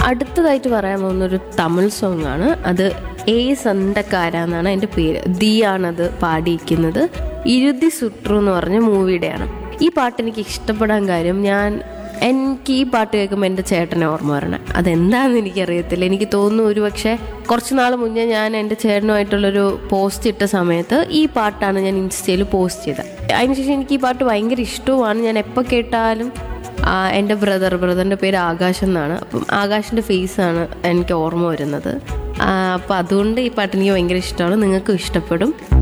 അടുത്തതായിട്ട് പറയാൻ പോകുന്ന ഒരു തമിഴ് സോങ് ആണ് അത് ഏ സണ്ടക്കാര എന്നാണ് എൻ്റെ പേര് ദി ആണത് പാടിയിരിക്കുന്നത് ഇരുതി സുട്രു എന്ന് പറഞ്ഞ മൂവിയുടെയാണ് ഈ പാട്ട് എനിക്ക് ഇഷ്ടപ്പെടാൻ കാര്യം ഞാൻ എനിക്ക് ഈ പാട്ട് കേൾക്കുമ്പോൾ എൻ്റെ ചേട്ടനെ ഓർമ്മ വരണേ അതെന്താണെന്ന് എനിക്കറിയത്തില്ല എനിക്ക് തോന്നുന്നു ഒരു പക്ഷേ കുറച്ച് നാൾ മുന്നേ ഞാൻ എൻ്റെ ചേട്ടനുമായിട്ടുള്ളൊരു പോസ്റ്റ് ഇട്ട സമയത്ത് ഈ പാട്ടാണ് ഞാൻ ഇൻസ്റ്റയിൽ പോസ്റ്റ് ചെയ്തത് അതിനുശേഷം എനിക്ക് ഈ പാട്ട് ഭയങ്കര ഇഷ്ടവുമാണ് ഞാൻ എപ്പോൾ കേട്ടാലും ആ, എൻ്റെ ബ്രദർ ബ്രദറിൻ്റെ പേര് ആകാശ് എന്നാണ് അപ്പം ആകാശിൻ്റെ ഫേസാണ് എനിക്ക് ഓർമ്മ വരുന്നത് അപ്പോൾ അതുകൊണ്ട് ഈ പാട്ട് എനിക്ക് ഭയങ്കര ഇഷ്ടമാണ് നിങ്ങൾക്കും ഇഷ്ടപ്പെടും